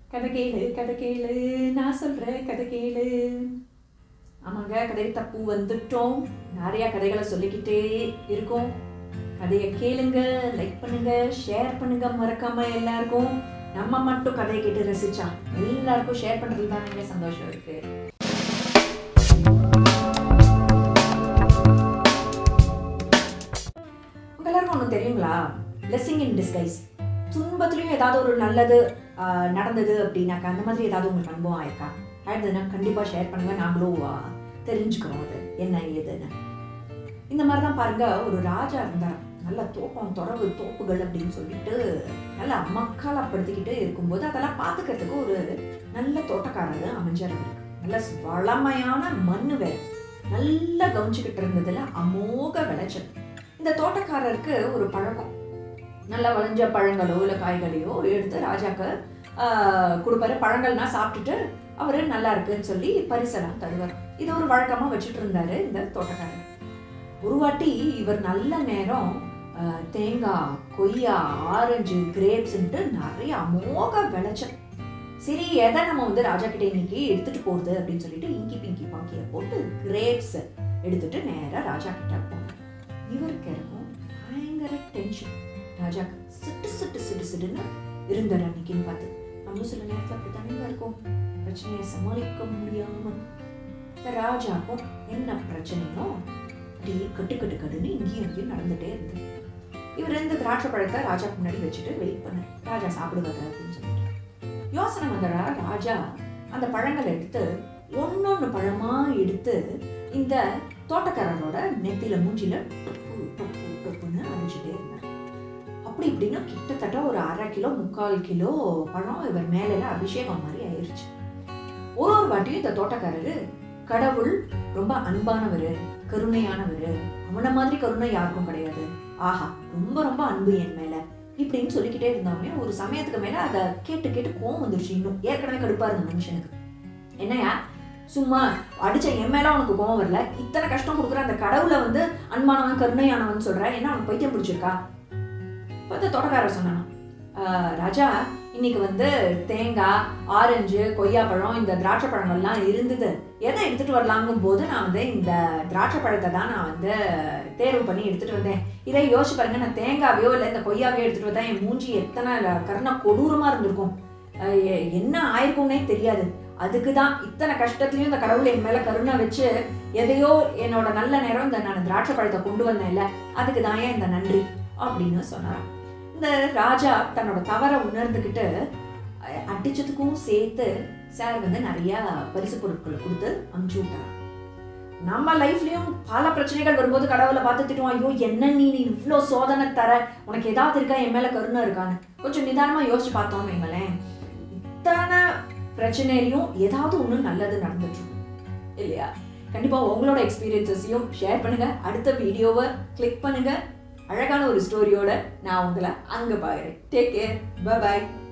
கதை கேளு கதை கேளு நான் சொல்கிறேன் கதை கேளு ஆமாங்க கதை தப்பு வந்துட்டோம் நிறைய கதைகளை சொல்லிக்கிட்டே இருக்கோம் கதையை கேளுங்க லைக் பண்ணுங்க ஷேர் பண்ணுங்க மறக்காம எல்லாருக்கும் நம்ம மட்டும் கதையை கேட்டு ரசிச்சா எல்லாருக்கும் ஷேர் பண்றதுல தான் எனக்கு சந்தோஷம் இருக்கு உங்க எல்லாருக்கும் ஒன்று தெரியுங்களா blessing இன் டிஸ்கைஸ் துன்பத்துலேயும் ஏதாவது ஒரு நல்லது ஆஹ், நடந்தது அப்படின்னாக்கா அந்த மாதிரி ஏதாவது உங்களுக்கு அனுபவம் ஆயிருக்கா ஆயிடுதுன்னா கண்டிப்பாக ஷேர் பண்ணுங்க நாமளும் ஆஹ், தெரிஞ்சுக்கிறோம் அது என்ன ஏதுன்னு இந்த மாதிரி தான் பாருங்க ஒரு ராஜா இருந்தார் நல்ல தோட்டம் துறவு தோப்புகள் அப்படின்னு சொல்லிட்டு நல்ல மக்களப்படுத்திக்கிட்டு இருக்கும்போது அதெல்லாம் பார்த்துக்கிறதுக்கு ஒரு நல்ல தோட்டக்காரர் அமைஞ்சார் அவருக்கு நல்ல வளமையான மண்ணு வேறு நல்லா கவனிச்சுக்கிட்டு இருந்ததுல அமோக விளைச்சல் இந்த தோட்டக்காரருக்கு ஒரு பழக்கம் நல்லா விளைஞ்ச பழங்களோ இல்லை காய்களையோ எடுத்து ராஜாக்கு ஆஹ், கொடுப்பாரு பழங்கள்னா சாப்பிட்டுட்டு அவர் நல்லா இருக்குன்னு சொல்லி பரிசெல்லாம் தருவார் இது ஒரு வழக்கமாக வச்சுட்டு இருந்தாரு இந்த தோட்டக்காரர் ஒரு வாட்டி இவர் நல்ல நேரம் ஆஹ், தேங்காய் கொய்யா ஆரஞ்சு கிரேப்ஸ்ன்ட்டு நிறைய அமோக விளைச்சல் சரி எதை நம்ம வந்து ராஜா கிட்ட இன்னைக்கு எடுத்துட்டு போகுது அப்படின்னு சொல்லிட்டு இங்கி பிங்கி பாக்கிய போட்டு கிரேப்ஸ் எடுத்துட்டு நேரா ராஜா கிட்ட போனார் இவருக்கு இருக்கும் பயங்கர டென்ஷன் ராஜாக்கு சிட்டு சிட்டு சிட்டு சிட்டுன்னு இருந்தார் அன்னைக்குன்னு பார்த்து நம்மளும் சில நேரத்தில் அப்படித்தானே இருக்கும் பிரச்சனையை சமாளிக்க முடியாம இந்த ராஜாக்கும் என்ன பிரச்சனையோ அப்படியே கட்டு கட்டு கட்டுன்னு இங்கேயும் இங்கேயும் நடந்துட்டே இருந்தது இவர் இந்த திராட்சை பழத்தை ராஜா முன்னாடி வச்சுட்டு வெயிட் பண்ணார் ராஜா சாப்பிடுவாரு அப்படின்னு சொல்லிட்டு யோசனை வந்தடா ராஜா அந்த பழங்களை எடுத்து ஒன்னொன்னு பழமா எடுத்து இந்த தோட்டக்காரனோட நெத்தியில மூஞ்சில டொப்பு டொப்பு டொப்புன்னு அடிச்சுட்டே இருந்தார் அப்படி இப்படின்னா கிட்டத்தட்ட ஒரு அரை கிலோ முக்கால் கிலோ பழம் இவர் மேல அபிஷேகம் மாதிரி ஆயிருச்சு ஒரு ஒரு வாட்டியும் இந்த தோட்டக்காரரு கடவுள் ரொம்ப அன்பானவர் கருணையானவர் அவன மாதிரி கருணை யாருக்கும் கிடையாது ஆஹா ரொம்ப ரொம்ப அன்பு என் மேல இப்படின்னு சொல்லிக்கிட்டே இருந்தவங்க ஒரு சமயத்துக்கு மேல அதை கேட்டு கேட்டு கோவம் வந்துருச்சு இன்னும் ஏற்கனவே கடுப்பா இருந்த மனுஷனுக்கு என்னையா சும்மா அடிச்ச என் மேல உனக்கு கோவம் வரல இத்தனை கஷ்டம் கொடுக்குற அந்த கடவுளை வந்து அன்பானவன் கருணையானவன் சொல்ற என்ன அவனுக்கு பைத்தியம் பிடிச்சிருக்கா பார்த்து தோட்டக்காரர் சொன்னான் "ஆஹ், ராஜா இன்னைக்கு வந்து தேங்காய் ஆரஞ்சு கொய்யாப்பழம் இந்த திராட்சை பழங்கள்லாம் இருந்தது எதை எடுத்துட்டு வரலாங்கும் போது நான் வந்து இந்த திராட்சை பழத்தை தான் நான் வந்து தேர்வு பண்ணி எடுத்துட்டு வந்தேன் இதை யோசிச்சு பாருங்க நான் தேங்காவையோ இல்லை இந்த கொய்யாவையோ எடுத்துட்டு வந்தா என் மூஞ்சி எத்தனை ல- கருணை கொடூரமா இருந்திருக்கும் அஹ் எ- என்ன ஆயிருக்கும்னே தெரியாது அதுக்கு தான் இத்தனை கஷ்டத்துலயும் இந்த கடவுள் என் மேல கருணை வச்சு எதையோ என்னோட நல்ல நேரம் இந்த நான் திராட்சை பழத்தை கொண்டு வந்தேன்ல அதுக்கு தான் ஏன் இந்த நன்றி அப்படின்னு சொன்னாராம் இந்த ராஜா தன்னோட தவறை உணர்ந்துக்கிட்டு அஹ், அடிச்சதுக்கும் சேர்த்து சார் வந்து நிறைய பரிசு பொருட்களை கொடுத்து அனுப்பிச்சு விட்டார் நம்ம லைஃப்லயும் பல பிரச்சனைகள் வரும்போது கடவுளை பார்த்து திட்டுவோம் ஐயோ என்ன நீ நீ இவ்வளோ சோதனை தர உனக்கு ஏதாவது இருக்கா என் மேல கருணை இருக்கான்னு கொஞ்சம் நிதானமா யோசிச்சு பார்த்தோம்னு வைங்களேன் இத்தனை பிரச்சனையிலையும் ஏதாவது ஒண்ணு நல்லது நடந்துட்டு இருக்கும். இல்லையா கண்டிப்பா உங்களோட எக்ஸ்பீரியன்ஸஸையும் ஷேர் பண்ணுங்க அடுத்த வீடியோவை கிளிக் பண்ணுங்க அழகான ஒரு ஸ்டோரியோட நான் உங்களை அங்க பாக்குறேன் டேக் கேர் பை